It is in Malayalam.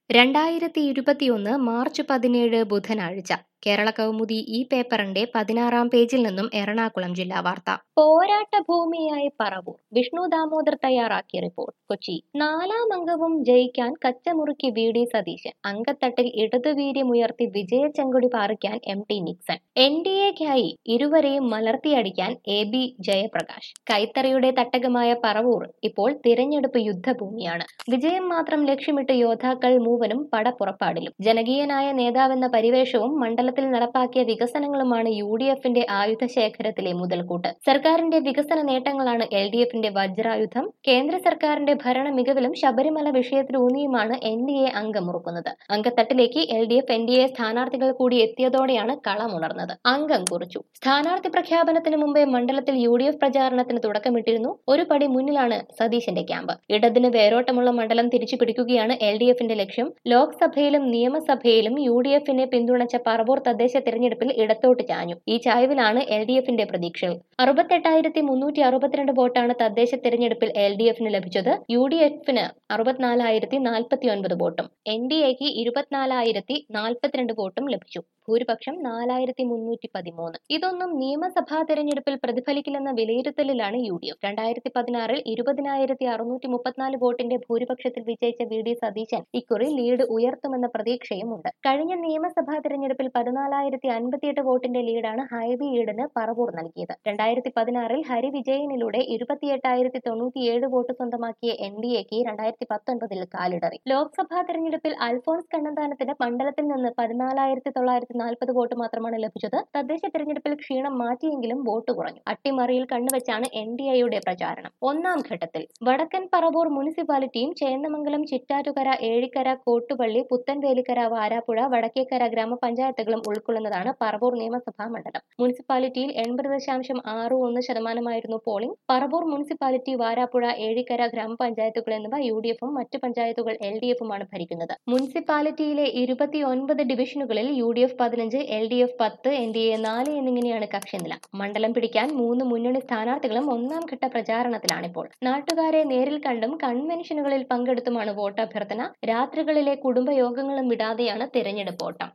രണ്ടായിരത്തി ഇരുപത്തിയൊന്ന് മാർച്ച് പതിനേഴ് ബുധനാഴ്ച കേരള കൗമുദി ഈ പേപ്പറിന്റെ പതിനാറാം പേജിൽ നിന്നും എറണാകുളം ജില്ലാ വാർത്ത പോരാട്ട ഭൂമിയായി പറവൂർ വിഷ്ണു ദാമോദർ തയ്യാറാക്കിയ റിപ്പോർട്ട് കൊച്ചി നാലാം അംഗവും ജയിക്കാൻ കച്ചമുറുക്കി വി ഡി സതീശൻ അങ്കത്തട്ടിൽ ഇടതുവീര്യമുയർത്തി വിജയ ചെങ്കൊടി പാറിക്കാൻ M T Nixon N D എക്കായി ഇരുവരെയും മലർത്തിയടിക്കാൻ എ ബി ജയപ്രകാശ് കൈത്തറിയുടെ തട്ടകമായ പറവൂർ ഇപ്പോൾ തിരഞ്ഞെടുപ്പ് യുദ്ധഭൂമിയാണ് വിജയം മാത്രം ലക്ഷ്യമിട്ട് യോദ്ധാക്കൾ മൂവനും പടപ്പുറപ്പാടിലും ജനകീയനായ നേതാവെന്ന പരിവേഷവും മണ്ഡലത്തിൽ നടപ്പാക്കിയ വികസനങ്ങളുമാണ് യു ഡി എഫിന്റെ ആയുധ ശേഖരത്തിലെ മുതൽക്കൂട്ട് സർക്കാരിന്റെ വികസന നേട്ടങ്ങളാണ് എൽ ഡി എഫിന്റെ വജ്രായുധം കേന്ദ്ര സർക്കാരിന്റെ ഭരണ മികവിലും ശബരിമല വിഷയത്തിലൂന്നിയുമാണ് എൻ ഡി എ അംഗമുറുക്കുന്നത് അംഗത്തട്ടിലേക്ക് L D F N D A സ്ഥാനാർത്ഥികൾ കൂടി എത്തിയതോടെയാണ് കളമുണർന്നത് അംഗം കുറിച്ചു സ്ഥാനാർത്ഥി പ്രഖ്യാപനത്തിന് മുമ്പേ മണ്ഡലത്തിൽ യു ഡി എഫ് പ്രചാരണത്തിന് തുടക്കമിട്ടിരുന്നു ഒരു പടി മുന്നിലാണ് സതീശന്റെ ക്യാമ്പ് ഇടതിന് വേരോട്ടമുള്ള മണ്ഡലം തിരിച്ചു പിടിക്കുകയാണ് എൽ ഡി എഫിന്റെ ലക്ഷ്യം ലോക്സഭയിലും നിയമസഭയിലും യു ഡി എഫിനെ പിന്തുണച്ച പറവൂർ തദ്ദേശ തെരഞ്ഞെടുപ്പിൽ ഇടത്തോട്ട് ചാഞ്ഞു ഈ ചായ്വിലാണ് എൽ ഡി എഫിന്റെ പ്രതീക്ഷകൾ അറുപത്തെട്ടായിരത്തി മുന്നൂറ്റി അറുപത്തിരണ്ട് വോട്ടാണ് തദ്ദേശ തെരഞ്ഞെടുപ്പിൽ എൽ ഡി എഫിന് ലഭിച്ചത് യു ഡി എഫിന് അറുപത്തിനാലായിരത്തി നാൽപ്പത്തി ഒൻപത് വോട്ടും എൻ ഡി എക്ക് ഇരുപത്തിനാലായിരത്തി നാൽപ്പത്തിരണ്ട് വോട്ടും ലഭിച്ചു ഭൂരിപക്ഷം നാലായിരത്തി മുന്നൂറ്റി പതിമൂന്ന് ഇതൊന്നും നിയമസഭാ തെരഞ്ഞെടുപ്പിൽ പ്രതിഫലിക്കില്ലെന്ന വിലയിരുത്തലിലാണ് യു ഡി എഫ് രണ്ടായിരത്തി പതിനാറിൽ ഇരുപതിനായിരത്തി അറുന്നൂറ്റി മുപ്പത്തിനാല് വോട്ടിന്റെ ഭൂരിപക്ഷത്തിൽ വിജയിച്ച വി ഡി സതീശൻ ഇക്കുറി ലീഡ് ഉയർത്തുമെന്ന പ്രതീക്ഷയുമുണ്ട് കഴിഞ്ഞ നിയമസഭാ തെരഞ്ഞെടുപ്പിൽ പതിനാലായിരത്തി അൻപത്തിയെട്ട് വോട്ടിന്റെ ലീഡാണ് ഹൈബി ഈഡന് പറവൂർ നൽകിയത് രണ്ടായിരത്തി പതിനാറിൽ ഹരി വിജയനിലൂടെ ഇരുപത്തിയെട്ടായിരത്തി തൊണ്ണൂറ്റിയേഴ് വോട്ട് സ്വന്തമാക്കിയ എൻ ഡി എക്ക് രണ്ടായിരത്തി പത്തൊൻപതിൽ കാലിടറി ലോക്സഭാ തെരഞ്ഞെടുപ്പിൽ അൽഫോൺസ് കണ്ണന്താനത്തിന് മണ്ഡലത്തിൽ നിന്ന് പതിനാലായിരത്തി തൊള്ളായിരത്തി നാൽപ്പത് വോട്ട് മാത്രമാണ് ലഭിച്ചത് തദ്ദേശ തെരഞ്ഞെടുപ്പിൽ ക്ഷീണം മാറ്റിയെങ്കിലും വോട്ട് കുറഞ്ഞു അട്ടിമറിയിൽ കണ്ണുവെച്ചാണ് എൻ ഡി എയുടെ പ്രചാരണം ഒന്നാം ഘട്ടത്തിൽ വടക്കൻ പറവൂർ മുനിസിപ്പാലിറ്റിയും ചേന്നമംഗലം ചിറ്റാറ്റുകര ഏഴിക്കര കോട്ടുപള്ളി പുത്തൻവേലിക്കര വാരാപ്പുഴ വടക്കേക്കര ഗ്രാമപഞ്ചായത്തുകളും ഉൾക്കൊള്ളുന്നതാണ് പറവൂർ നിയമസഭാ മണ്ഡലം മുനിസിപ്പാലിറ്റിയിൽ എൺപത് ദശാംശം ആറ് ഒന്ന് ശതമാനമായിരുന്നു പോളിംഗ് പറവൂർ മുനിസിപ്പാലിറ്റി വാരാപ്പുഴ ഏഴിക്കര ഗ്രാമപഞ്ചായത്തുകൾ എന്നിവ യു ഡി എഫും മറ്റു പഞ്ചായത്തുകൾ എൽ ഡി എഫുമാണ് ഭരിക്കുന്നത് മുനിസിപ്പാലിറ്റിയിലെ ഇരുപത്തിയൊൻപത് ഡിവിഷനുകളിൽ യു ഡി എഫ് പതിനഞ്ച് എൽ ഡി എഫ് പത്ത് എൻ ഡി എ നാല് എന്നിങ്ങനെയാണ് കക്ഷിനില മണ്ഡലം പിടിക്കാൻ മൂന്ന് മുന്നണി സ്ഥാനാർത്ഥികളും ഒന്നാം ഘട്ട പ്രചാരണത്തിലാണിപ്പോൾ നാട്ടുകാരെ നേരിൽ കണ്ടും കൺവെൻഷനുകളിൽ പങ്കെടുത്തുമാണ് വോട്ടഭ്യർത്ഥന രാത്രികളിലെ കുടുംബയോഗങ്ങളും വിടാതെയാണ് തിരഞ്ഞെടുപ്പ് ഓട്ടം